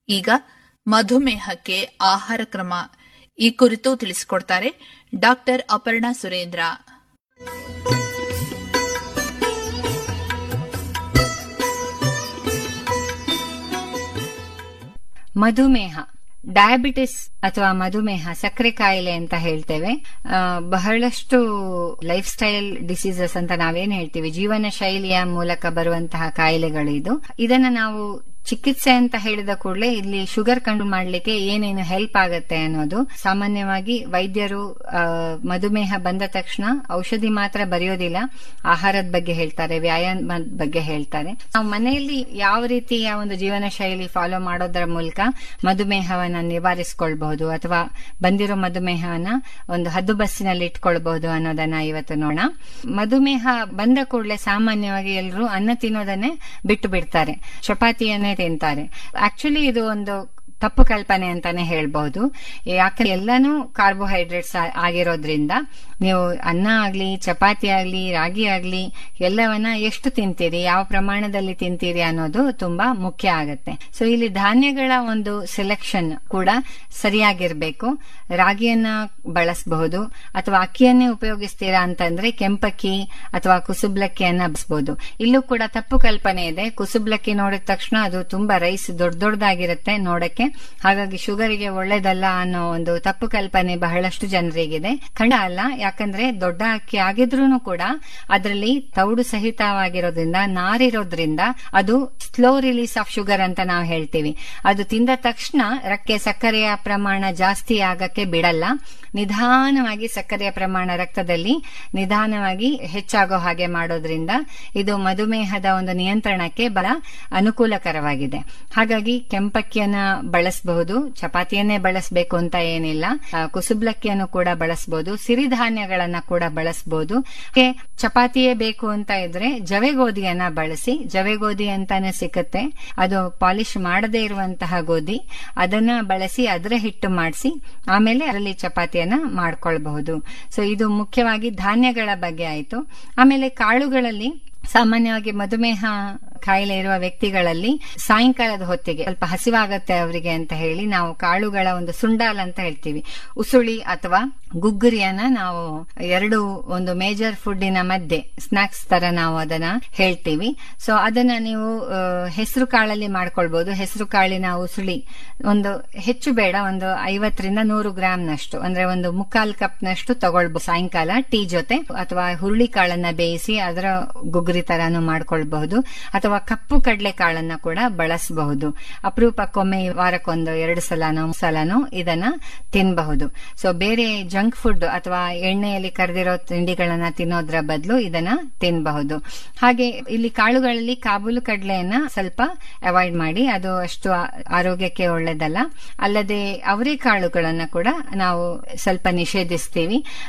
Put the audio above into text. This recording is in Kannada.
ಈಗ ಮಧುಮೇಹಕ್ಕೆ ಆಹಾರ ಕ್ರಮ ಈ ಕುರಿತು ತಿಳಿಸಿಕೊಡ್ತಾರೆ ಡಾಕ್ಟರ್ ಅಪರ್ಣಾ ಸುರೇಂದ್ರ ಮಧುಮೇಹ ಡಯಾಬಿಟಿಸ್ ಅಥವಾ ಮಧುಮೇಹ ಸಕ್ಕರೆ ಕಾಯಿಲೆ ಅಂತ ಹೇಳ್ತೇವೆ ಆ, ಬಹಳಷ್ಟು ಲೈಫ್ ಸ್ಟೈಲ್ ಡಿಸೀಸಸ್ ಅಂತ ನಾವೇನ್ ಹೇಳ್ತೀವಿ ಜೀವನ ಶೈಲಿಯ ಮೂಲಕ ಬರುವಂತಹ ಕಾಯಿಲೆಗಳು ಇದು ಇದನ್ನ ನಾವು ಚಿಕಿತ್ಸೆ ಅಂತ ಹೇಳಿದ ಕೂಡಲೇ ಇಲ್ಲಿ ಶುಗರ್ ಕಂಡು ಮಾಡ್ಲಿಕ್ಕೆ ಏನೇನು ಹೆಲ್ಪ್ ಆಗತ್ತೆ ಅನ್ನೋದು ಸಾಮಾನ್ಯವಾಗಿ ವೈದ್ಯರು ಆ, ಮಧುಮೇಹ ಬಂದ ತಕ್ಷಣ ಔಷಧಿ ಮಾತ್ರ ಬರೆಯೋದಿಲ್ಲ ಆಹಾರದ ಬಗ್ಗೆ ಹೇಳ್ತಾರೆ ವ್ಯಾಯಾಮದ ಬಗ್ಗೆ ಹೇಳ್ತಾರೆ ನಾವು ಮನೆಯಲ್ಲಿ ಯಾವ ರೀತಿಯ ಒಂದು ಜೀವನ ಶೈಲಿ ಫಾಲೋ ಮಾಡೋದರ ಮೂಲಕ ಮಧುಮೇಹವನ್ನ ನಿವಾರಿಸಿಕೊಳ್ಬಹುದು ಅಥವಾ ಬಂದಿರೋ ಮಧುಮೇಹವನ್ನ ಒಂದು ಹದ್ದು ಬಸ್ಸಿನಲ್ಲಿ ಇಟ್ಕೊಳ್ಬಹುದು ಅನ್ನೋದನ್ನ ಇವತ್ತು ನೋಡೋಣ ಮಧುಮೇಹ ಬಂದ ಕೂಡಲೇ ಸಾಮಾನ್ಯವಾಗಿ ಎಲ್ಲರೂ ಅನ್ನ ತಿನ್ನೋದನ್ನೇ ಬಿಟ್ಟು ಬಿಡ್ತಾರೆ ಚಪಾತಿಯನ್ನೇ ತಿಂತಾರೆ ಆಕ್ಚುಲಿ ಇದು ಒಂದು ತಪ್ಪು ಕಲ್ಪನೆ ಅಂತಾನೆ ಹೇಳ್ಬಹುದು ಯಾಕಂದ್ರೆ ಎಲ್ಲಾನು ಕಾರ್ಬೋಹೈಡ್ರೇಟ್ಸ್ ಆಗಿರೋದ್ರಿಂದ ನೀವು ಅನ್ನ ಆಗ್ಲಿ ಚಪಾತಿ ಆಗ್ಲಿ ರಾಗಿ ಆಗ್ಲಿ ಎಲ್ಲವನ್ನ ಎಷ್ಟು ತಿಂತೀರಿ ಯಾವ ಪ್ರಮಾಣದಲ್ಲಿ ತಿಂತೀರಿ ಅನ್ನೋದು ತುಂಬಾ ಮುಖ್ಯ ಆಗತ್ತೆ ಸೊ ಇಲ್ಲಿ ಧಾನ್ಯಗಳ ಒಂದು ಸೆಲೆಕ್ಷನ್ ಕೂಡ ಸರಿಯಾಗಿರ್ಬೇಕು ರಾಗಿಯನ್ನ ಬಳಸಬಹುದು ಅಥವಾ ಅಕ್ಕಿಯನ್ನೇ ಉಪಯೋಗಿಸ್ತೀರಾ ಅಂತಂದ್ರೆ ಕೆಂಪಕ್ಕಿ ಅಥವಾ ಕುಸುಬ್ಲಕ್ಕಿಯನ್ನ ಬಳಸಬಹುದು ಇಲ್ಲೂ ಕೂಡ ತಪ್ಪು ಕಲ್ಪನೆ ಇದೆ ಕುಸುಬ್ಲಕ್ಕಿ ನೋಡಿದ ತಕ್ಷಣ ಅದು ತುಂಬಾ ರೈಸ್ ದೊಡ್ಡ ದೊಡ್ಡದಾಗಿರುತ್ತೆ ನೋಡಕ್ಕೆ ಹಾಗಾಗಿ ಶುಗರಿಗೆ ಒಳ್ಳೇದಲ್ಲ ಅನ್ನೋ ಒಂದು ತಪ್ಪು ಕಲ್ಪನೆ ಬಹಳಷ್ಟು ಜನರಿಗಿದೆ ಖಂಡ ಅಲ್ಲ ಯಾಕಂದ್ರೆ ದೊಡ್ಡ ಅಕ್ಕಿ ಆಗಿದ್ರೂ ಕೂಡ ಅದರಲ್ಲಿ ತೌಡು ಸಹಿತವಾಗಿರೋದ್ರಿಂದ ನಾರಿರೋದ್ರಿಂದ ಅದು ಸ್ಲೋ ರಿಲೀಸ್ ಆಫ್ ಶುಗರ್ ಅಂತ ನಾವು ಹೇಳ್ತೀವಿ ಅದು ತಿಂದ ತಕ್ಷಣ ರಕ್ಕೆ ಸಕ್ಕರೆಯ ಪ್ರಮಾಣ ಜಾಸ್ತಿ ಆಗಕ್ಕೆ ಬಿಡಲ್ಲ ನಿಧಾನವಾಗಿ ಸಕ್ಕರೆಯ ಪ್ರಮಾಣ ರಕ್ತದಲ್ಲಿ ನಿಧಾನವಾಗಿ ಹೆಚ್ಚಾಗೋ ಹಾಗೆ ಮಾಡೋದ್ರಿಂದ ಇದು ಮಧುಮೇಹದ ಒಂದು ನಿಯಂತ್ರಣಕ್ಕೆ ಬಹಳ ಅನುಕೂಲಕರವಾಗಿದೆ ಹಾಗಾಗಿ ಕೆಂಪಕ್ಕಿಯನ್ನ ಬಳಸಬಹುದು ಚಪಾತಿಯನ್ನೇ ಬಳಸಬೇಕು ಅಂತ ಏನಿಲ್ಲ ಆ, ಕುಸುಬ್ಲಕ್ಕಿಯನ್ನು ಕೂಡ ಬಳಸಬಹುದು ಸಿರಿಧಾನ್ಯಗಳನ್ನ ಕೂಡ ಬಳಸಬಹುದು ಚಪಾತಿಯೇ ಬೇಕು ಅಂತ ಇದ್ರೆ ಜವೆಗೋಧಿಯನ್ನ ಬಳಸಿ ಜವೆಗೋಧಿ ಅಂತಾನೆ ಸಿಕ್ಕತ್ತೆ ಅದು ಪಾಲಿಶ್ ಮಾಡದೇ ಇರುವಂತಹ ಗೋಧಿ ಅದನ್ನ ಬಳಸಿ ಅದರ ಹಿಟ್ಟು ಮಾಡಿಸಿ ಆಮೇಲೆ ಅದರಲ್ಲಿ ಚಪಾತಿಯನ್ನ ಮಾಡ್ಕೊಳ್ಬಹುದು ಸೊ ಇದು ಮುಖ್ಯವಾಗಿ ಧಾನ್ಯಗಳ ಬಗ್ಗೆ ಆಯ್ತು ಆಮೇಲೆ ಕಾಳುಗಳಲ್ಲಿ ಸಾಮಾನ್ಯವಾಗಿ ಮಧುಮೇಹ ಕಾಯಿಲೆ ಇರುವ ವ್ಯಕ್ತಿಗಳಲ್ಲಿ ಸಾಯಂಕಾಲದ ಹೊತ್ತಿಗೆ ಸ್ವಲ್ಪ ಹಸಿವಾಗತ್ತೆ ಅವರಿಗೆ ಅಂತ ಹೇಳಿ ನಾವು ಕಾಳುಗಳ ಒಂದು ಸುಂಡಾಲ್ ಅಂತ ಹೇಳ್ತೀವಿ ಉಸುಳಿ ಅಥವಾ ಗುಗ್ಗುರಿಯನ್ನ ನಾವು ಎರಡು ಒಂದು ಮೇಜರ್ ಫುಡ್ಡಿನ ಮಧ್ಯೆ ಸ್ನಾಕ್ಸ್ ತರ ನಾವು ಅದನ್ನ ಹೇಳ್ತೀವಿ ಸೊ ಅದನ್ನ ನೀವು ಹೆಸರು ಕಾಳಲ್ಲಿ ಮಾಡ್ಕೊಳ್ಬಹುದು ಹೆಸರು ಕಾಳಿನ ಉಸುಳಿ ಒಂದು ಹೆಚ್ಚು ಬೇಡ ಒಂದು ಐವತ್ತರಿಂದ ನೂರು ಗ್ರಾಂನಷ್ಟು ಅಂದ್ರೆ ಒಂದು ಮುಕ್ಕಾಲ್ ಕಪ್ನಷ್ಟು ತಗೊಳ್ಬಹುದು ಸಾಯಂಕಾಲ ಟೀ ಜೊತೆ ಅಥವಾ ಹುರುಳಿ ಕಾಳನ್ನ ಬೇಯಿಸಿ ಅದರ ಗುಗ್ಗುರಿ ತರಾನು ಮಾಡ್ಕೊಳ್ಬಹುದು ಅಥವಾ ಕಪ್ಪು ಕಡಲೆ ಕಾಳನ್ನ ಕೂಡ ಬಳಸಬಹುದು ಅಪರೂಪಕ್ಕೊಮ್ಮೆ ವಾರಕ್ಕೊಂದು ಎರಡು ಸಲನೋ ಮೂರು ಸಲನೋ ಇದನ್ನ ತಿನ್ನಬಹುದು ಸೊ ಬೇರೆ ಜಂಕ್ ಫುಡ್ ಅಥವಾ ಎಣ್ಣೆಯಲ್ಲಿ ಕರೆದಿರೋ ತಿಂಡಿಗಳನ್ನ ತಿನ್ನೋದ್ರ ಬದಲು ಇದನ್ನ ತಿನ್ನಬಹುದು ಹಾಗೆ ಇಲ್ಲಿ ಕಾಳುಗಳಲ್ಲಿ ಕಾಬೂಲು ಕಡಲೆಯನ್ನ ಸ್ವಲ್ಪ ಅವಾಯ್ಡ್ ಮಾಡಿ ಅದು ಅಷ್ಟು ಆ- ಆರೋಗ್ಯಕ್ಕೆ ಒಳ್ಳೆದಲ್ಲ ಅಲ್ಲದೆ ಅವರೇ ಕಾಳುಗಳನ್ನ ಕೂಡ ನಾವು ಸ್ವಲ್ಪ ನಿಷೇಧಿಸ್ತೀವಿ